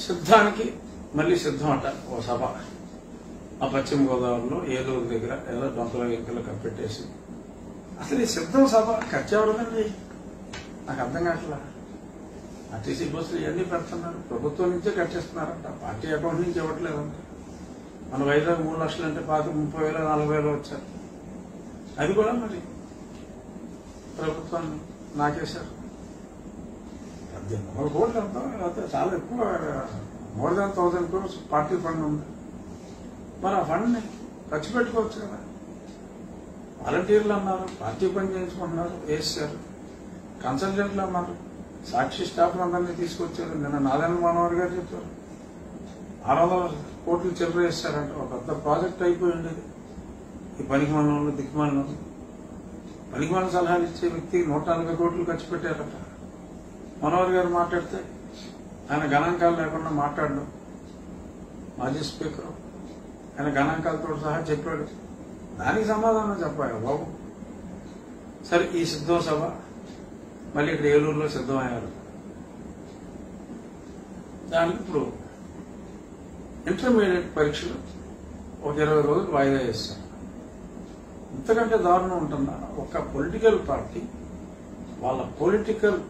సిద్ధానికి మళ్ళీ సిద్ధం అట ఓ సభ ఆ పశ్చిమ గోదావరిలో ఏలూరు దగ్గర ఏదో డొంకల వెంకలు కప్పెట్టేసి అసలు ఈ సిద్ధం సభ ఖర్చు ఎవరిదండి నాకు అర్థం కావట్లా ఆర్టీసీ బస్సులు ఇవన్నీ పెడుతున్నారు ప్రభుత్వం నుంచే కట్టేస్తున్నారంట పార్టీ అకౌంట్ నుంచి ఇవ్వట్లేదంట మన వైజాగ్ మూడు లక్షలు అంటే పాత ముప్పై వేల నలభై వేలు వచ్చారు అది కూడా మరి ప్రభుత్వాన్ని నాకేశారు పద్దెనిమిది వందల కోట్లు అంతా లేకపోతే చాలా ఎక్కువ more than thousand crores party fund ఉంది మరి ఆ ఫండ్ని ఖర్చు పెట్టుకోవచ్చు కదా వాలంటీర్లు అన్నారు పార్టీ పని చేయించుకుంటున్నారు వేసారు కన్సల్టెంట్లు అన్నారు సాక్షి స్టాఫ్ అందరినీ తీసుకొచ్చారు నిన్న నారాయణ మనోహర్ గారు చెప్పారు ఆరు వందల కోట్లు చిల్లర వేస్తారంట ఒక పెద్ద ప్రాజెక్ట్ అయిపోయి ఉండేది ఈ పనికి మనలో దిక్కుమాలను పనికి మన సలహాలు ఇచ్చే వ్యక్తి నూట నలభై కోట్లు ఖర్చు పెట్టారట మనోహర్ గారు మాట్లాడితే ఆయన గణాంకాలు లేకుండా మాట్లాడడం మాజీ స్పీకర్ ఆయన గణాంకాలతో సహా చెప్పాడు దానికి సమాధానం చెప్పాలి బాబు సరే ఈ సిద్ధం సభ మళ్ళీ ఇక్కడ ఏలూరులో సిద్ధమయ్యారు దానికి ఇప్పుడు ఇంటర్మీడియట్ పరీక్షలు ఒక ఇరవై రోజులు వాయిదా వేస్తారు ఇంతకంటే దారుణం ఉంటుందా ఒక పొలిటికల్ పార్టీ వాళ్ళ పొలిటికల్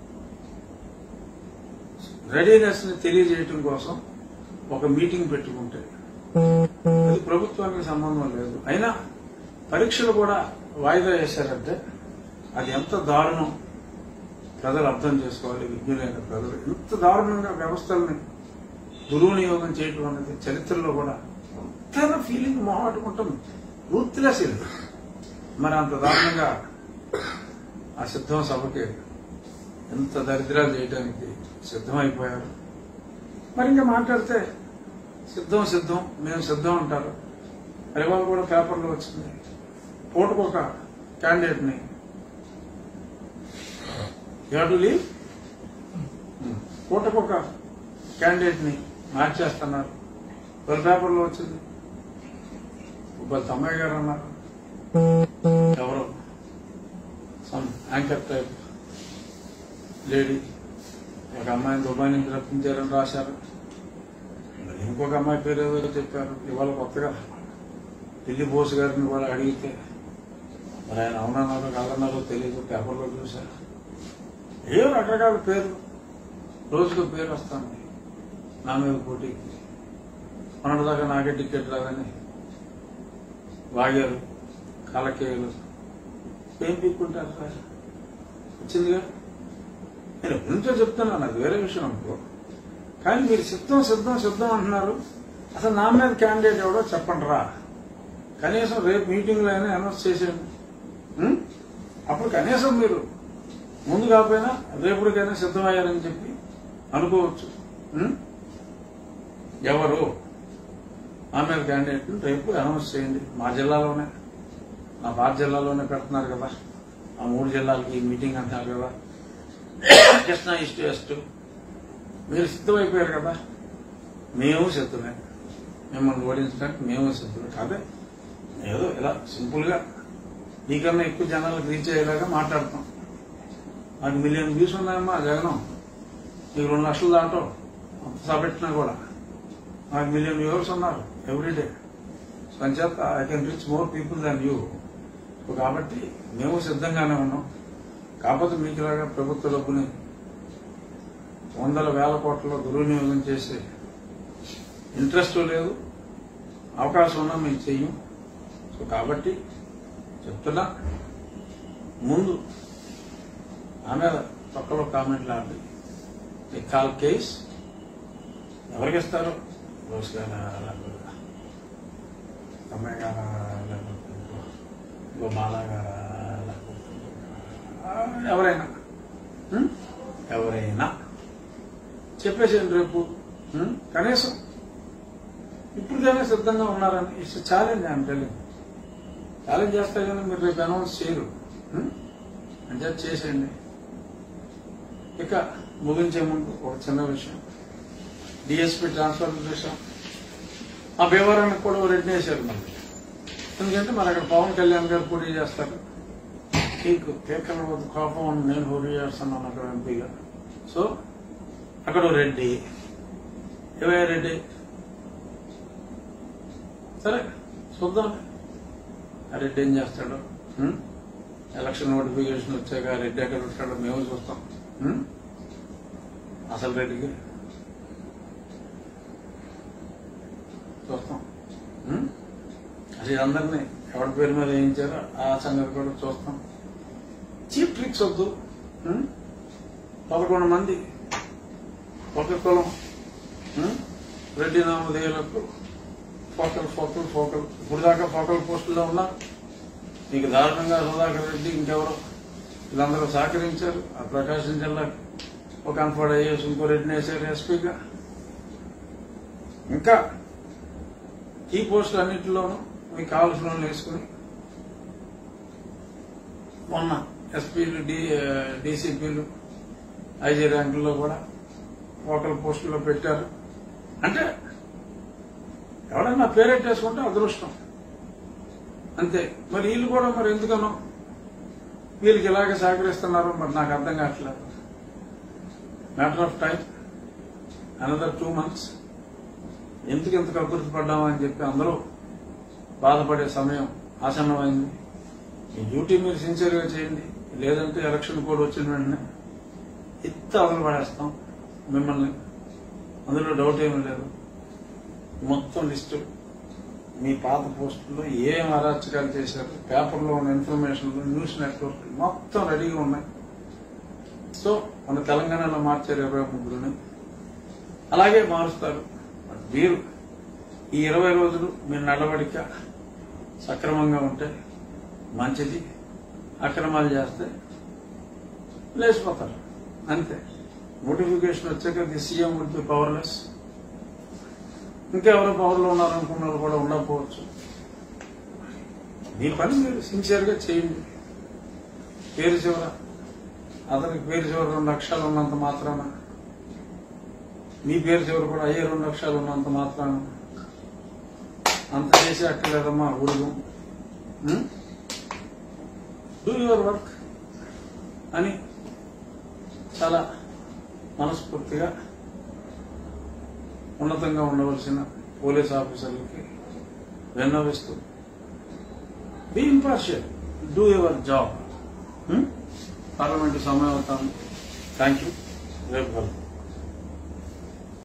రెడీనెస్ ని తెలియజేయటం కోసం ఒక మీటింగ్ పెట్టుకుంటే అది ప్రభుత్వానికి సంబంధం లేదు అయినా పరీక్షలు కూడా వాయిదా వేశారంటే అది ఎంత దారుణం ప్రజలు అర్థం చేసుకోవాలి విజ్ఞులైన ప్రజలు ఎంత దారుణంగా వ్యవస్థల్ని దుర్వినియోగం చేయటం అనేది చరిత్రలో కూడా ఎంతైనా ఫీలింగ్ మొహాటుకుంటుంది రూత్లెస్ ఇది మరి అంత దారుణంగా ఆ సిద్ధం సభకి ఎంత దరిద్రాలు చేయడానికి సిద్ధమైపోయారు మరి ఇంకా మాట్లాడితే సిద్ధం సిద్ధం మేము సిద్ధం అంటారు రేవాళ్ళు కూడా పేపర్లో వచ్చింది పూటకొక క్యాండిడేట్ ని టు లీవ్ పూటకొక క్యాండిడేట్ ని మార్చేస్తున్నారు వాళ్ళ పేపర్లో వచ్చింది వాళ్ళ తమ్మయ్య గారు అన్నారు ఎవరో సమ్ యాంకర్ టైప్ లేడీ ఒక అమ్మాయిని దుబాయ్ నుంచి రప్పించారని రాశారు మరి ఇంకొక అమ్మాయి పేరు ఏదో చెప్పారు ఇవాళ కొత్తగా ఢిల్లీ బోస్ గారిని కూడా అడిగితే మరి ఆయన అవునన్నారో కాదన్నారో తెలియదు పేపర్లో చూశారు ఏవో రకరకాల పేరు రోజుకు పేరు వస్తుంది నా మీద పోటీకి మొన్నటిదాకా నాకే టికెట్ రాదని వాగారు కాలకేయులు ఏం పీక్కుంటారు సార్ వచ్చిందిగా నేను ఎంతో చెప్తున్నాను అది వేరే విషయం అనుకో కానీ మీరు సిద్ధం సిద్ధం సిద్ధం అంటున్నారు అసలు నా మీద క్యాండిడేట్ ఎవడో చెప్పండి రా కనీసం రేపు మీటింగ్లో అయినా అనౌన్స్ చేసేయండి ఉం? అప్పుడు కనీసం మీరు ముందు కాకపోయినా రేపటికైనా సిద్ధమయ్యారని చెప్పి అనుకోవచ్చు ఉం? ఎవరు ఆ మీద క్యాండిడేట్ రేపు అనౌన్స్ చేయండి మా జిల్లాలోనే మా పాత జిల్లాలోనే పెడుతున్నారు కదా ఆ మూడు జిల్లాలకి ఈ మీటింగ్ అంటున్నారు కదా కృష్ణా ఈస్ట్ వెస్ట్ మీరు సిద్ధమైపోయారు కదా మేము సిద్ధమే మిమ్మల్ని ఓడించడానికి మేము సిద్ధమే కాదే ఏదో ఇలా సింపుల్ గా నీకన్నా ఎక్కువ జనాలకు రీచ్ అయ్యేలాగా మాట్లాడతాం నాకు మిలియన్ వ్యూస్ ఉన్నాయమ్మా జగనం నీకు రెండు లక్షలు దాంట్లో అంత సబెట్టినా కూడా నాకు మిలియన్ వ్యూవర్స్ ఉన్నారు ఎవ్రీడే సంచేత I can reach more people than you కాబట్టి మేము సిద్ధంగానే ఉన్నాం కాకపోతే మీకు ఇలాగా ప్రభుత్వ డబ్బుని వందల వేల కోట్ల దుర్వినియోగం చేసే ఇంట్రెస్ట్ లేదు అవకాశం ఉన్నా మేము చెయ్యం సో కాబట్టి చెప్తున్నా ముందు ఆమె పక్కలో కామెంట్లు ఆడి ఈ కాల్ కేస్ ఎవరికి ఇస్తారు రోజ్ గారా లేకపోతే అమ్మాయి గారా లేకపోతే ఇంకో- ఇంకో మాలా గారా లేకపోతే ఇంకో- ఆ, ఎవరైనా ఉం? ఎవరైనా చెప్పేసేయండి రేపు ఉం? కనీసం ఇప్పటికైనా సిద్ధంగా ఉన్నారని it's challenge I'm telling challenge చేస్తే కానీ మీరు రేపు అనౌన్స్ చేయరు ఉం? అంటే చేసేయండి ఇక ముగించే ముందు ఒక చిన్న విషయం డిఎస్పీ ట్రాన్స్ఫర్ విషయం ఆ భీమవరానికి కూడా ఓ రెడ్డి వేశారు మళ్ళీ ఎందుకంటే మరి అక్కడ పవన్ కళ్యాణ్ గారు పోటీ చేస్తారు నీకు కేకల వద్ద కోపం ఉంది, నేను పోటీ చేస్తున్నాను అక్కడ ఎంపీగా సో అక్కడ ఓ రెడ్డి ఏవయ్య రెడ్డి సరే చూద్దాం ఆ రెడ్డి ఏం చేస్తాడు ఉం? ఎలక్షన్ నోటిఫికేషన్ వచ్చాక ఆ రెడ్డి ఎక్కడ ఉంటాడో మేము చూస్తాం ఉం? అసలు రెడ్డికి చూస్తాం ఉం? అది అందరినీ ఎవరి పేరు మీద వేయించారో ఆ సంగతి కూడా చూస్తాం చీప్ ట్రిక్స్ వద్దు ఉం? పదకొండు మంది ఒక కులం ఉం? రెడ్డి నామధేయులకు ఫోకల్ ఫోకల్ ఫోకల్ ఇప్పుడు దాకా ఫోకల్ పోస్టుల్లో ఉన్నా నీకు దారుణంగా సుధాకర్ రెడ్డి ఇంకెవరో వీళ్ళందరూ సహకరించారు ఆ ప్రకాశం జిల్లాకి ఒక అన్ఫర్డ్ ఐఏఎస్ ఇంకో రెడ్డిని వేసారు ఎస్పీగా ఇంకా ఈ పోస్టులు అన్నింటిలోనూ మీకు కావాల్సిన వాళ్ళు వేసుకుని మొన్న ఎస్పీలు డి డీసీపీలు ఐజీ ర్యాంకుల్లో కూడా ఓకల్ పోస్టుల్లో పెట్టారు అంటే ఎవడన్నా పేరెట్టేసుకుంటే అదృష్టం అంతే మరి వీళ్ళు కూడా మరి ఎందుకనో వీళ్ళకి ఇలాగే సహకరిస్తున్నారు మరి నాకు అర్థం కావట్లేదు matter of time another two months ఎందుకు ఎంత కకృతి పడ్డామా అని చెప్పి అందరూ బాధపడే సమయం ఆసన్నమైంది మీ డ్యూటీ మీరు సిన్సియర్గా చేయండి లేదంటే ఎలక్షన్ కోడ్ వచ్చిన వెంటనే ఎత్త అదలు పడేస్తాం మిమ్మల్ని అందులో డౌట్ ఏమీ లేదు మొత్తం లిస్టు మీ పాత పోస్టుల్లో ఏం అరాచకాలు చేశారు పేపర్లో ఉన్న ఇన్ఫర్మేషన్లు న్యూస్ నెట్వర్క్ మొత్తం రెడీగా ఉన్నాయి సో మన తెలంగాణలో మార్చారు ఇరవై ముగ్గురుని అలాగే మారుస్తారు బట్ మీరు ఈ ఇరవై రోజులు మీ నడవడిక సక్రమంగా ఉంటే మంచిది అక్రమాలు చేస్తే లేచిపోతారు అంతే నోటిఫికేషన్ వచ్చాక the CM would be powerless ఇంకెవరో పవర్లో ఉన్నారనుకున్నారు కూడా ఉండకపోవచ్చు మీ పని మీరు సిన్సియర్గా చేయండి పేరు చివర అతనికి పేరు చివర రెండు అక్షరాలు ఉన్నంత మాత్రాన మీ పేరు చివర కూడా అయ్యే రెండు అక్షరాలు ఉన్నంత మాత్రాన అంత చేసి అక్కర్లేదమ్మా ఉడుగు డూ యువర్ వర్క్ అని చాలా మనస్ఫూర్తిగా ఉన్నతంగా ఉండవలసిన పోలీస్ ఆఫీసర్లకి విన్నవిస్తూ be impartial do your job parliament సమయం అవుతాను థ్యాంక్ యూ రేపు కలుద్దాం.